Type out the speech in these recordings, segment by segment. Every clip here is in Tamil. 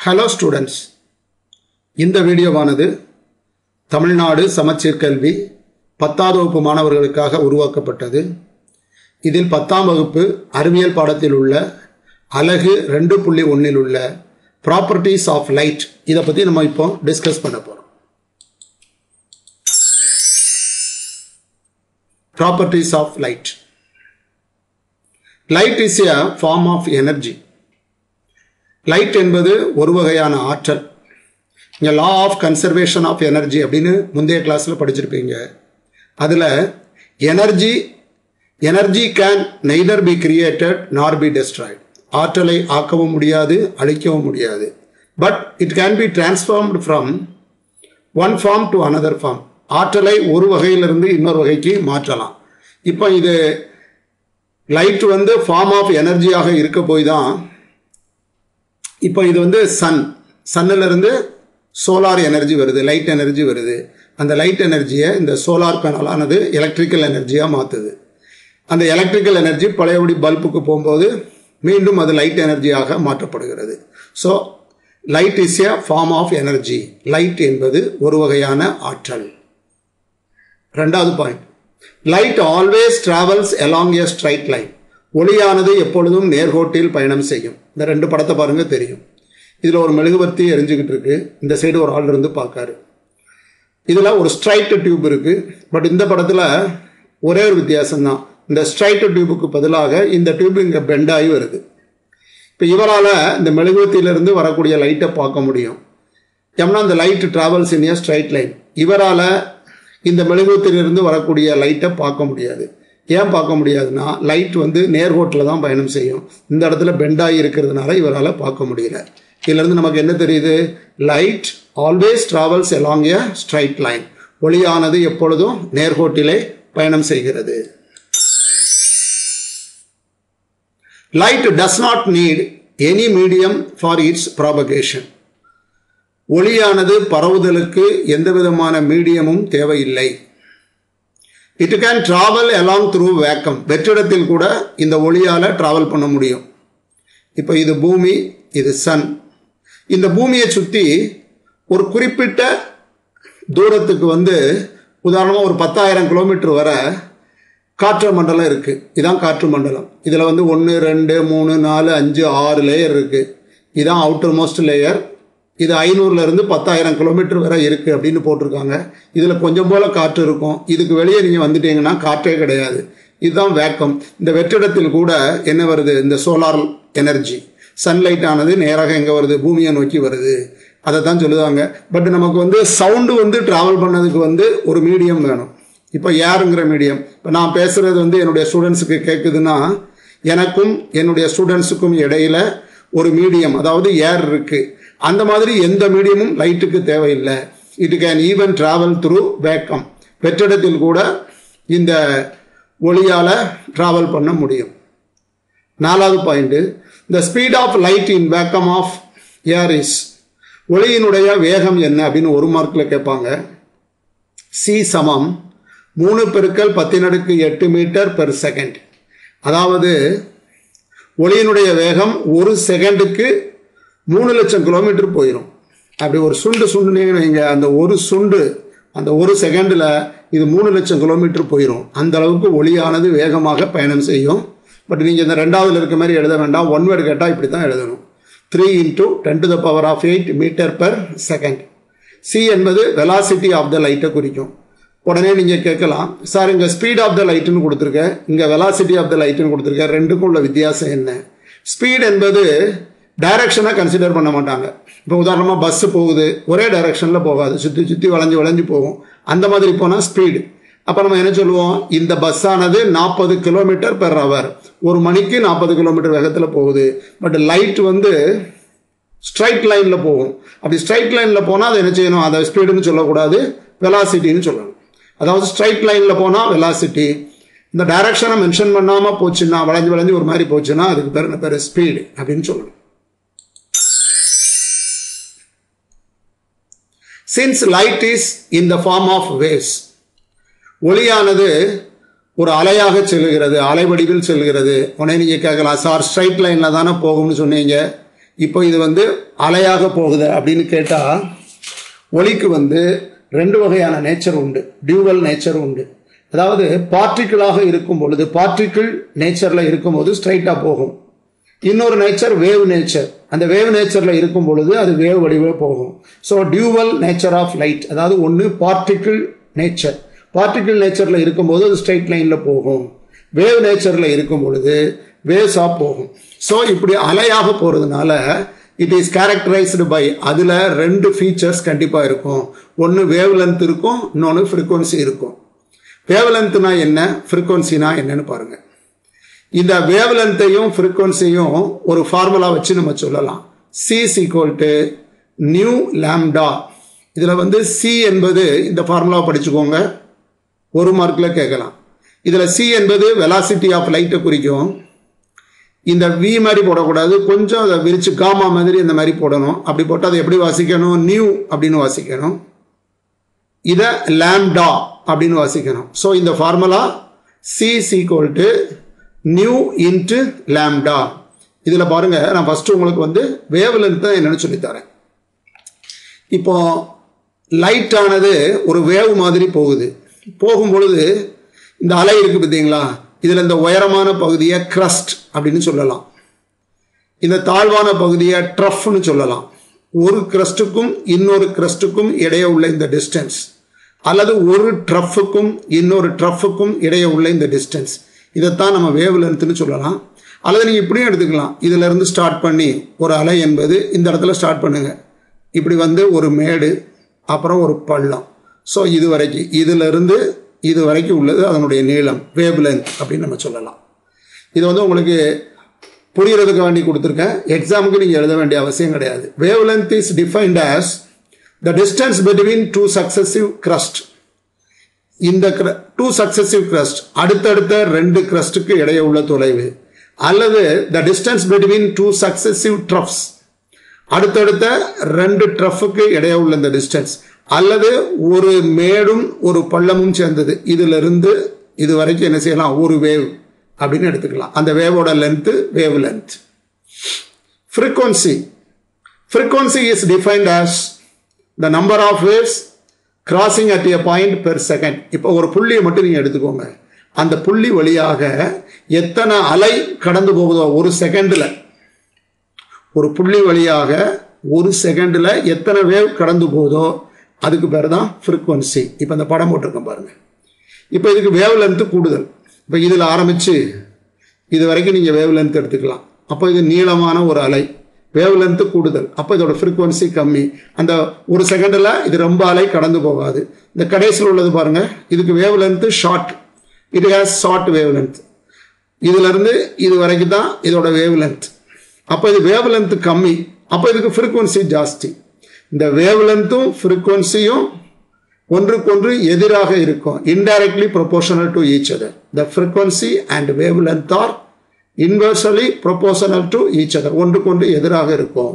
ஹலோ ஸ்டூடெண்ட்ஸ் இந்த வீடியோவானது தமிழ்நாடு சமச்சீர் கல்வி பத்தாவது வகுப்பு மாணவர்களுக்காக உருவாக்கப்பட்டது இதில் பத்தாம் வகுப்பு அறிவியல் பாடத்தில் உள்ள அலகு ரெண்டு புள்ளி ஒன்றில் உள்ள ப்ராப்பர்ட்டிஸ் ஆஃப் லைட் இதை பற்றி நம்ம இப்போ டிஸ்கஸ் பண்ண போகிறோம் properties of light light is a form of energy light என்பது ஒரு வகையான ஆற்றல் இங்கே law of conservation of energy அப்படின்னு முந்தைய கிளாஸில் படிச்சிருப்பீங்க அதில் energy energy can neither be created nor be destroyed ஆற்றலை ஆக்கவும் முடியாது அழிக்கவும் முடியாது but it can be transformed from one form to another form ஆற்றலை ஒரு வகையிலிருந்து இன்னொரு வகைக்கு மாற்றலாம் இப்போ இது லைட் வந்து ஃபார்ம் ஆஃப் எனர்ஜியாக இருக்க போய் தான் இப்போ இது வந்து சன் சன்னிலிருந்து சோலார் எனர்ஜி வருது லைட் எனர்ஜி வருது அந்த லைட் எனர்ஜியை இந்த சோலார் பேனலானது எலக்ட்ரிக்கல் எனர்ஜியாக மாற்றுது அந்த எலக்ட்ரிக்கல் எனர்ஜி பழையபடி பல்புக்கு போகும்போது மீண்டும் அது லைட் எனர்ஜியாக மாற்றப்படுகிறது so light is a form of energy light என்பது ஒரு வகையான ஆற்றல் ரெண்டாவது point light always travels along a straight line ஒளியானது எப்பொழுதும் நேர்கோட்டில் பயணம் செய்யும் இந்த ரெண்டு படத்தை பாருங்க தெரியும் இதில் ஒரு மெழுகுவர்த்தி எரிஞ்சுக்கிட்டு இருக்கு இந்த சைடு ஒரு ஆள் இருந்து பார்க்காரு இதில் ஒரு ஸ்ட்ரைட் டியூப் இருக்கு பட் இந்த படத்தில் ஒரே ஒரு வித்தியாசம் தான் இந்த ஸ்ட்ரைட் டியூபுக்கு பதிலாக இந்த டியூப் இங்கே பெண்டாகி வருது இப்போ இவரால் இந்த மெழுகுவர்த்தியிலிருந்து வரக்கூடிய லைட்டை பார்க்க முடியும் ஏன்னா இந்த light travels in a straight line இவரால் இந்த மெழுகுவத்திலிருந்து வரக்கூடிய லைட்டை பார்க்க முடியாது ஏன் பார்க்க முடியாதுன்னா லைட் வந்து நேர்கோட்டில் தான் பயணம் செய்யும் இந்த இடத்துல பெண்டாகி இருக்கிறதுனால இவரால் பார்க்க முடியல இதிலிருந்து நமக்கு என்ன தெரியுது light always travels along a straight line ஒளியானது எப்பொழுதும் நேர்கோட்டிலே பயணம் செய்கிறது light does not need any medium for its propagation ஒளியானது பரவுதலுக்கு எந்த விதமான மீடியமும் தேவையில்லை it can travel along through vacuum வெற்றிடத்தில் கூட இந்த ஒளியால் டிராவல் பண்ண முடியும் இப்போ இது பூமி இது சன் இந்த பூமியை சுற்றி ஒரு குறிப்பிட்ட தூரத்துக்கு வந்து உதாரணமாக ஒரு பத்தாயிரம் கிலோமீட்டர் வர காற்று மண்டலம் இருக்குது இதான் காற்று மண்டலம் இதில் வந்து ஒன்று ரெண்டு மூணு நாலு அஞ்சு ஆறு லேயர் இருக்குது இதான் அவுட்டர் மோஸ்ட் லேயர் இது ஐநூறுலேருந்து பத்தாயிரம் கிலோமீட்டர் வரை இருக்குது அப்படின்னு போட்டிருக்காங்க இதில் கொஞ்சம் போல் காற்று இருக்கும் இதுக்கு வெளியே நீங்கள் வந்துட்டீங்கன்னா காற்றே கிடையாது இதுதான் வேக்கம் இந்த வெற்றிடத்தில் கூட என்ன வருது இந்த சோலார் எனர்ஜி சன்லைட் ஆனது நேராக எங்கே வருது பூமியை நோக்கி வருது அதை தான் சொல்லுவாங்க பட் நமக்கு வந்து சவுண்டு வந்து ட்ராவல் பண்ணதுக்கு வந்து ஒரு மீடியம் வேணும் இப்போ யாருங்கிற மீடியம் இப்போ நான் பேசுகிறது வந்து என்னுடைய ஸ்டூடெண்ட்ஸுக்கு கேட்குதுன்னா எனக்கும் என்னுடைய ஸ்டூடெண்ட்ஸுக்கும் இடையில ஒரு மீடியம் அதாவது ஏர் இருக்குது அந்த மாதிரி எந்த மீடியமும் லைட்டுக்கு தேவையில்லை it can even travel through vacuum வெற்றிடத்தில் கூட இந்த ஒளியால் டிராவல் பண்ண முடியும் நாலாவது point the speed of light in vacuum of air is ஒளியினுடைய வேகம் என்ன அப்படின்னு ஒரு மார்க்கில் கேட்பாங்க சி சமம் மூணு பெருக்கல் பத்தினடுக்கு எட்டு மீட்டர் பெர் செகண்ட் அதாவது ஒளியினுடைய வேகம் ஒரு செகண்டுக்கு மூணு லட்சம் கிலோமீட்டர் போயிடும் அப்படி ஒரு சுண்டு சுண்டுனீங்கன்னு வைங்க அந்த ஒரு சுண்டு அந்த ஒரு செகண்டில் இது மூணு லட்சம் கிலோமீட்டர் போயிடும் அந்த அளவுக்கு ஒளியானது வேகமாக பயணம் செய்யும் பட் நீங்கள் இந்த ரெண்டாவதுல இருக்க மாதிரி எழுத வேண்டாம் ஒன் வேர்டு கேட்டால் இப்படி தான் எழுதணும் three into ten to the power of eight metre per second C என்பது வெலாசிட்டி ஆஃப் த லைட்டை குறிக்கும் உடனே நீங்கள் கேட்கலாம் சார் இங்கே ஸ்பீட் ஆஃப் த லைட்டுன்னு கொடுத்துருக்கேன் இங்கே வெலாசிட்டி ஆஃப் த லைட்டுன்னு கொடுத்துருக்கேன் ரெண்டுக்கும் உள்ள வித்தியாசம் என்ன ஸ்பீட் என்பது டைரக்ஷனை கன்சிடர் பண்ண மாட்டாங்க இப்போ உதாரணமாக பஸ்ஸு போகுது ஒரே டைரக்ஷனில் போகாது சுற்றி சுற்றி வளைஞ்சு வளைஞ்சு போகும் அந்த மாதிரி போனால் ஸ்பீடு அப்போ நம்ம என்ன சொல்லுவோம் இந்த பஸ்ஸானது நாற்பது கிலோமீட்டர் பெர் ஹவர் ஒரு மணிக்கு நாற்பது கிலோமீட்டர் வேகத்தில் போகுது பட் லைட் வந்து ஸ்ட்ரைட் லைனில் போகும் அப்படி ஸ்ட்ரைட் லைனில் போனால் அதை என்ன செய்யணும் அதை ஸ்பீடுன்னு சொல்லக்கூடாது வெலாசிட்டின்னு சொல்லணும் அதாவது ஸ்ட்ரைட் லைனில் போனால் வெலாசிட்டி இந்த டைரக்ஷனை மென்ஷன் பண்ணாமல் போச்சுன்னா வளைஞ்சு வளைஞ்சு ஒரு மாதிரி போச்சுன்னா அதுக்கு பேர் என்ன பேர் ஸ்பீடு அப்படின்னு சொல்லணும் since light is in the form of waves ஒளியானது ஒரு அலையாக செல்கிறது அலை வடிவில் செல்கிறது உடனே நீங்கள் கேட்கலாம் சார் ஸ்ட்ரைட் லைனில் தானே போகும்னு சொன்னீங்க இப்போ இது வந்து அலையாக போகுது அப்படின்னு கேட்டால் ஒளிக்கு வந்து ரெண்டு வகையான நேச்சர் உண்டு டியூவல் நேச்சர் உண்டு அதாவது பார்ட்டிக்கிளாக இருக்கும் பொழுது பார்ட்டிக்கிள் நேச்சரில் இருக்கும்போது ஸ்ட்ரைட்டாக போகும் இன்னொரு நேச்சர் வேவ் நேச்சர் அந்த வேவ் நேச்சரில் இருக்கும் பொழுது அது வேவ் வடிவில் போகும் so dual nature of light அதாவது ஒன்று பார்ட்டிக்கிள் நேச்சர் பார்ட்டிக்கிள் நேச்சரில் இருக்கும்போது அது ஸ்ட்ரைட் லைனில் போகும் வேவ் நேச்சரில் இருக்கும் பொழுது வேவ்ஸாக போகும் ஸோ இப்படி அலையாக போகிறதுனால இட் இஸ் கேரக்டரைஸ்டு பை அதில் ரெண்டு ஃபீச்சர்ஸ் கண்டிப்பாக இருக்கும் ஒன்று வேவ் லென்த் இருக்கும் இன்னொன்று ஃப்ரீக்குவன்சி இருக்கும் வேவ் லென்த்னா என்ன ஃப்ரீக்குவன்சினா என்னன்னு பாருங்கள் இந்த வேவ் லென்த்தையும் ஃப்ரீக்குவன்சியும் ஒரு ஃபார்முலா வச்சு நம்ம சொல்லலாம் C equal to nu lambda இதில் வந்து சி என்பது இந்த ஃபார்முலாவை படிச்சுக்கோங்க ஒரு மார்க்கில் கேட்கலாம் இதில் சி என்பது வெலாசிட்டி ஆஃப் லைட்டை குறிக்கும் இந்த வி மாதிரி போடக்கூடாது கொஞ்சம் அதை விரிச்சு காமா மாதிரி இந்த மாதிரி போடணும் அப்படி போட்டு அதை எப்படி வாசிக்கணும் நியூ அப்படின்னு வாசிக்கணும் இதை லேம்டா அப்படின்னு வாசிக்கணும் ஸோ இந்த formula C equal to nu into lambda இதில் பாருங்க நான் ஃபஸ்ட்டு உங்களுக்கு வந்து வேவ் லென்த் என்னன்னு சொல்லித்தரேன் இப்போ லைட் ஆனது ஒரு வேவ் மாதிரி போகுது போகும் பொழுது இந்த அலை இருக்குது பார்த்தீங்களா இதில் இந்த உயரமான பகுதியை க்ரஸ்ட் அப்படின்னு சொல்லலாம் இந்த தாழ்வான பகுதியை ட்ரஃப்னு சொல்லலாம் ஒரு கிரஸ்ட்டுக்கும் இன்னொரு கிரஸ்ட்டுக்கும் இடையே உள்ள இந்த டிஸ்டன்ஸ் அல்லது ஒரு ட்ரஃபுக்கும் இன்னொரு ட்ரஃபுக்கும் இடையே உள்ள இந்த டிஸ்டன்ஸ் இதைத்தான் நம்ம வேவ் லென்த்னு சொல்லலாம் அல்லது நீங்கள் இப்படியும் எடுத்துக்கலாம் இதிலிருந்து ஸ்டார்ட் பண்ணி ஒரு அலை என்பது இந்த இடத்துல ஸ்டார்ட் பண்ணுங்க இப்படி வந்து ஒரு மேடு அப்புறம் ஒரு பள்ளம் ஸோ இது வரைக்கும் இதிலிருந்து இது வரைக்கும் உள்ளது அதனுடைய நீளம் வேவ் லென்த் அப்படின்னு நம்ம சொல்லலாம் இது வந்து உங்களுக்கு புரியறதுக்கு வேண்டி கொடுத்துருக்கேன் எக்ஸாமுக்கு நீங்கள் எழுத வேண்டிய அவசியம் கிடையாது wavelength is defined as the distance between two successive crest இந்த டூ சக்சசிவ் கிரஸ்ட் அடுத்தடுத்த ரெண்டு கிரஸ்டுக்கு இடையே உள்ள தொலைவு அல்லது the distance between two successive troughs அடுத்தடுத்த ரெண்டு ட்ரஃபுக்கு இடையே உள்ள இந்த டிஸ்டன்ஸ் அல்லது ஒரு மேடும் ஒரு பள்ளமும் சேர்ந்தது இதிலிருந்து இது வரைக்கும் என்ன செய்யலாம் ஒரு வேவ் அப்படின்னு எடுத்துக்கலாம் அந்த வேவோட length wavelength frequency frequency is defined as the number of waves crossing at a point per second இப்போ ஒரு புள்ளியை மட்டும் நீங்கள் எடுத்துக்கோங்க அந்த புள்ளி வழியாக எத்தனை அலை கடந்து போகுதோ ஒரு செகண்டில் ஒரு புள்ளி வழியாக ஒரு செகண்டில் எத்தனை வேவ் கடந்து போகுதோ அதுக்கு பேர் தான் ஃப்ரீக்வன்சி இப்போ இந்த படம் போட்டிருக்கேன் பாருங்கள் இப்போ இதுக்கு வேவ் லென்த்து கூடுதல் இப்போ இதில் ஆரம்பித்து இது வரைக்கும் நீங்கள் வேவ் லென்த் எடுத்துக்கலாம் அப்போ இது நீளமான ஒரு அலை வேவ் லென்த்து கூடுதல் அப்போ இதோட ஃப்ரீக்வன்சி கம்மி அந்த ஒரு செகண்டில் இது ரொம்ப அலை கடந்து போகாது இந்த கடைசியில் உள்ளது பாருங்கள் இதுக்கு wavelength short it has short wavelength இதுலேருந்து இது வரைக்கும் தான் இதோட வேவ் லென்த் அப்போ இது வேவ் லென்த் கம்மி அப்போ இதுக்கு ஃப்ரீக்வன்சி ஜாஸ்தி இந்த வேவ் லென்த்தும் ஃப்ரீக்வன்சியும் ஒன்றுக்கொன்று எதிராக இருக்கும் indirectly proportional to each other the frequency and wavelength are inversely proportional to each other ஒன்றுக்கொன்று எதிராக இருக்கும்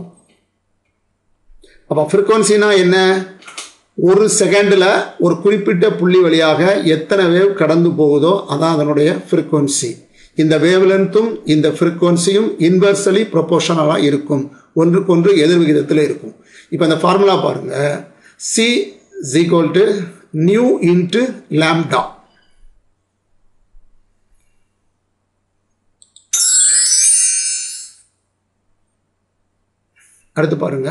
அப்போ ஃப்ரீக்வன்சினா என்ன ஒரு செகண்டில் ஒரு குறிப்பிட்ட புள்ளி வழியாக எத்தனை வேவ் கடந்து போகுதோ அதான் அதனுடைய ஃப்ரீக்வன்சி இந்த வேவ் லென்த்தும் இந்த ஃப்ரீக்வன்சியும் இன்வெர்சலி ப்ரொபோஷனலாக இருக்கும் ஒன்றுக்கொன்று எதிர் விகிதத்தில் இருக்கும் இப்போ இந்த ஃபார்முலா பாருங்க C equal to nu into lambda அடுத்து பாருங்க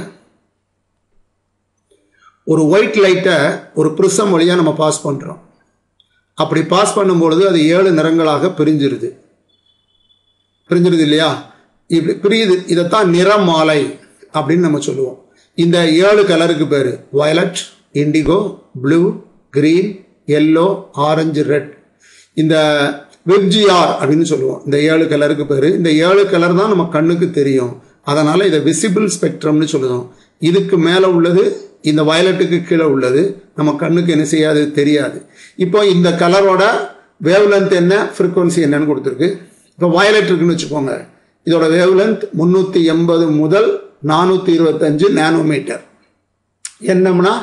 ஒரு ஒயிட் லைட்டை ஒரு ப்ரிசம் வழியாக நம்ம பாஸ் பண்ணுறோம் அப்படி பாஸ் பண்ணும்பொழுது அது ஏழு நிறங்களாக பிரிஞ்சிருது பிரிஞ்சிருது இல்லையா இப்படி பிரியுது இதைத்தான் நிறமாலை அப்படின்னு நம்ம சொல்லுவோம் இந்த ஏழு கலருக்கு பேர் violet indigo blue green yellow orange red இந்த வெப்ஜிஆர் அப்படின்னு சொல்லுவோம் இந்த ஏழு கலருக்கு பேர் இந்த ஏழு கலர் தான் நம்ம கண்ணுக்கு தெரியும் அதனால் இதை விசிபிள் ஸ்பெக்ட்ரம்னு சொல்லுவோம் இதுக்கு மேலே உள்ளது இந்த வயலட்டுக்கு கீழே உள்ளது நம்ம கண்ணுக்கு என்ன செய்யாது தெரியாது இப்போ இந்த கலரோட வேவ் லென்த் என்ன ஃப்ரீக்வன்சி என்னன்னு கொடுத்துருக்கு இப்போ வயலட் இருக்குன்னு வச்சுக்கோங்க இதோட வேவ் லென்த் முந்நூற்றி எண்பது முதல் நானூற்றி இருபத்தஞ்சு நேனோமீட்டர் என்னம்னா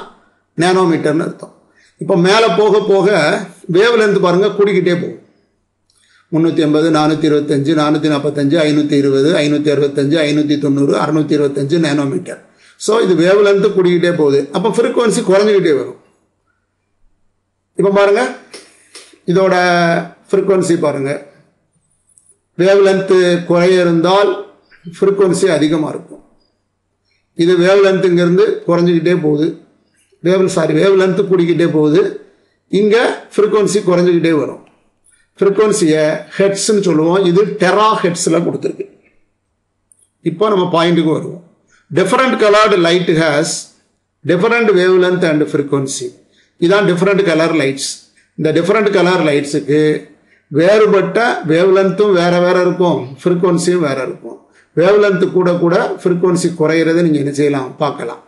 நேனோமீட்டர்னு அர்த்தம் இப்போ மேலே போக போக வேவ் லென்த் பாருங்கள் கூடிக்கிட்டே போகும் முந்நூற்றி ஐம்பது நானூற்றி இருபத்தஞ்சு நானூற்றி நாற்பத்தஞ்சு ஐநூற்றி இருபது ஐநூற்றி அறுபத்தஞ்சு ஐநூற்றி தொண்ணூறு அறுநூற்றி இருபத்தஞ்சு நேனோமீட்டர் ஸோ இது வேவ் லென்த்து கூடிக்கிட்டே போகுது அப்போ ஃப்ரீக்குவன்சி குறைஞ்சிக்கிட்டே வரும் இப்போ பாருங்க இதோட ஃப்ரீக்குவன்சி பாருங்க வேவ் லென்த்து குறைய இருந்தால் ஃப்ரீக்குவன்சி அதிகமாக இருக்கும் இது வேவ் லென்த்துங்கிறது குறைஞ்சிக்கிட்டே போகுது வேவ் சாரி வேவ் லென்த்து கூடிக்கிட்டே போகுது இங்கே ஃப்ரீக்குவன்சி குறைஞ்சிக்கிட்டே வரும் ஃப்ரீக்குவன்சியை ஹெட்ஸ்ன்னு சொல்லுவோம் இது டெரா ஹெட்ஸில் கொடுத்துருக்கு இப்போ நம்ம பாயிண்ட்டுக்கு வருவோம் different coloured light has different wavelength and frequency இதான் டிஃப்ரெண்ட் கலர் லைட்ஸ் இந்த டிஃப்ரெண்ட் கலர் லைட்ஸுக்கு வேறுபட்ட வேவ் லென்த்தும் வேற வேற இருக்கும் ஃப்ரீக்குவன்சியும் வேற இருக்கும் வேவ் லென்த்து கூட கூட ஃப்ரீக்குவன்சி குறையிறதை நீங்கள் என்ன செய்யலாம் பார்க்கலாம்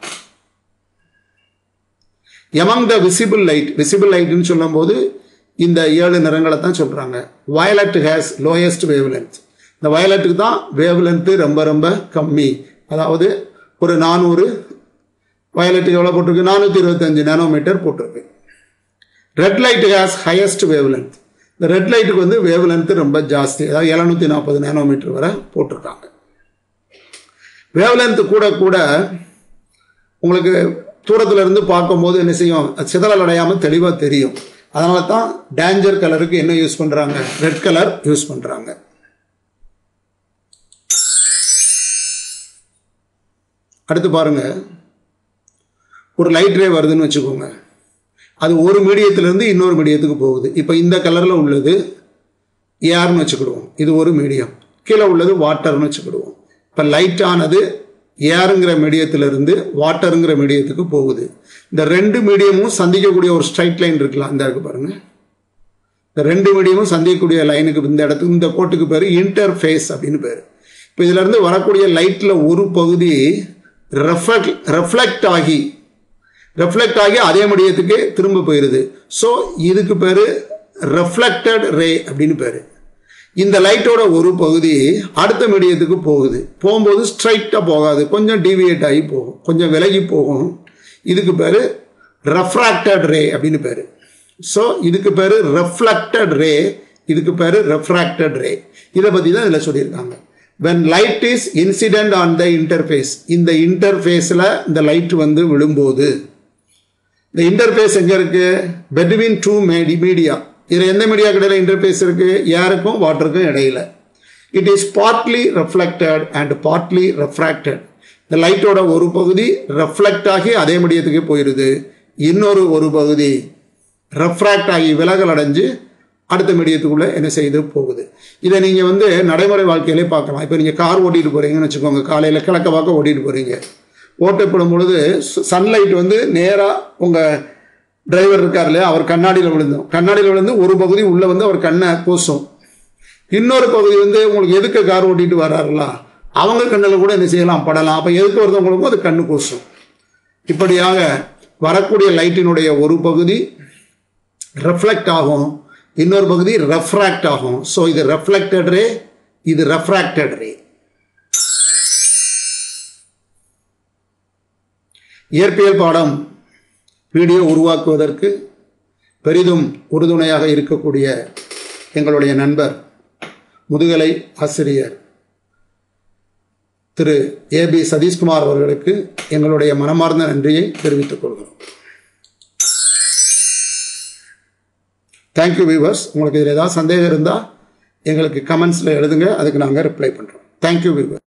among the visible light visible லைட்னு சொல்லும்போது இந்த ஏழு நிறங்களை தான் சொல்கிறாங்க violet has lowest wavelength இந்த வயலட்டுக்கு தான் வேவ் லென்த்து ரொம்ப ரொம்ப கம்மி அதாவது ஒரு நானூறு வயலட்டுக்கு எவ்வளோ போட்டிருக்கு நானூற்றி இருபத்தஞ்சு நேனோமீட்டர் போட்டிருக்கு red light has highest wavelength இந்த ரெட் லைட்டுக்கு வந்து வேவ் லென்த்து ரொம்ப ஜாஸ்தி அதாவது எழுநூற்றி நாற்பது நேனோமீட்டர் வரை போட்டிருக்காங்க வேவ் லென்த்து கூட கூட உங்களுக்கு தூரத்துல இருந்து பார்க்கும்போது என்ன செய்யும் அது சிதறல் அடையாமல் தெளிவாக தெரியும் அதனால தான் டேஞ்சர் கலருக்கு என்ன யூஸ் பண்ணுறாங்க ரெட் கலர் யூஸ் பண்ணுறாங்க அடுத்து பாருங்க ஒரு லைட் ரே வருதுன்னு வச்சுக்கோங்க அது ஒரு மீடியத்திலிருந்து இன்னொரு மீடியத்துக்கு போகுது இப்போ இந்த கலரில் உள்ளது ஏர்னு வச்சுக்கிடுவோம் இது ஒரு மீடியம் கீழே உள்ளது வாட்டர்னு வச்சுக்கிடுவோம் இப்போ லைட் ஆனது ஏருங்கிற மீடியத்திலிருந்து வாட்டருங்கிற மீடியத்துக்கு போகுது இந்த ரெண்டு மீடியமும் சந்திக்கக்கூடிய ஒரு ஸ்ட்ரைட் லைன் இருக்கலாம் இந்த இருக்கு பாருங்க இந்த ரெண்டு மீடியமும் சந்திக்கக்கூடிய லைனுக்கு இந்த இடத்துக்கு இந்த கோட்டுக்கு பேர் இன்டர்ஃபேஸ் அப்படின்னு பேர் இப்போ இதுல இருந்து வரக்கூடிய லைட்டில் ஒரு பகுதி ரெஃப்ளெக்ட் ரெஃப்ளெக்ட் ஆகி ரெஃப்ளெக்ட் ஆகி அதே மீடியத்துக்கு திரும்ப போயிடுது ஸோ இதுக்கு பேர் ரெஃப்ளெக்டட் ரே அப்படின்னு பேர் இந்த லைட்டோட ஒரு பகுதி அடுத்த மீடியத்துக்கு போகுது போகும்போது ஸ்ட்ரைட்டாக போகாது கொஞ்சம் டிவியேட் ஆகி போகும் கொஞ்சம் விலகி போகும் இதுக்கு பேர் ரெஃப்ராக்டட் ரே அப்படின்னு பேர் ஸோ இதுக்கு பேர் ரெஃப்ளெக்டட் ரே இதுக்கு பேர் ரெஃப்ராக்டட் ரே இதை பற்றி தான் இதில் சொல்லியிருக்காங்க when light is incident on the interface இந்த இன்டர்ஃபேஸில் இந்த லைட் வந்து விழும்போது இந்த இன்டர்ஃபேஸ் எங்கே இருக்கு பெட்வீன் டூ மேடி மீடியா இதில் எந்த மீடியா இடையில இன்டர்ஃபேஸ் இருக்கு ஏருக்கும் வாட்டருக்கும் இடையில it is partly reflected and partly refracted இந்த லைட்டோட ஒரு பகுதி ரெஃப்ளெக்ட் ஆகி அதே மீடியத்துக்கு போயிடுது இன்னொரு ஒரு பகுதி ரெஃப்ராக்ட் ஆகி விலகல் அடைஞ்சு அடுத்த மீடியத்துக்குள்ளே என்ன செய்து போகுது இதை நீங்கள் வந்து நடைமுறை வாழ்க்கையிலே பார்க்கலாம் இப்போ நீங்கள் கார் ஓட்டிட்டு போகிறீங்கன்னு வச்சுக்கோங்க காலையில் கிழக்க பார்க்க ஓட்டிட்டு போகிறீங்க ஓட்டப்படும் பொழுது சன்லைட் வந்து நேராக உங்கள் டிரைவர் இருக்கார் இல்லையா அவர் கண்ணாடியில் விழுந்தோம் கண்ணாடியில் விழுந்து ஒரு பகுதி உள்ளே வந்து அவர் கண்ணை கூசும் இன்னொரு பகுதி வந்து உங்களுக்கு எதுக்கு கார் ஓட்டிட்டு வர்றாருல அவங்க கண்ணில் கூட என்ன செய்யலாம் படலாம் அப்போ எதுக்கு வருதவங்களுக்கும் அது கண்ணு கூசும் இப்படியாக வரக்கூடிய லைட்டினுடைய ஒரு பகுதி ரெஃப்ளெக்ட் ஆகும் இன்னொரு பகுதி ரெஃப்ராக்ட் ஆகும் ஸோ இது ரெஃப்ளெக்டட் ரே இது ரெஃப்ராக்டட் ரே இயற்பியல் பாடம் வீடியோ உருவாக்குவதற்கு பெரிதும் உறுதுணையாக இருக்கக்கூடிய எங்களுடைய நண்பர் முதுகலை ஆசிரியர் திரு ஏ பி சதீஷ்குமார் அவர்களுக்கு எங்களுடைய மனமார்ந்த நன்றியை தெரிவித்துக் கொள்கிறோம் தேங்க்யூ வியூவர்ஸ் உங்களுக்கு இதில் ஏதாவது சந்தேகம் இருந்தால் எங்களுக்கு கமெண்ட்ஸில் எழுதுங்க அதுக்கு நாங்கள் ரிப்ளை பண்ணுறோம் தேங்க்யூ வியூவர்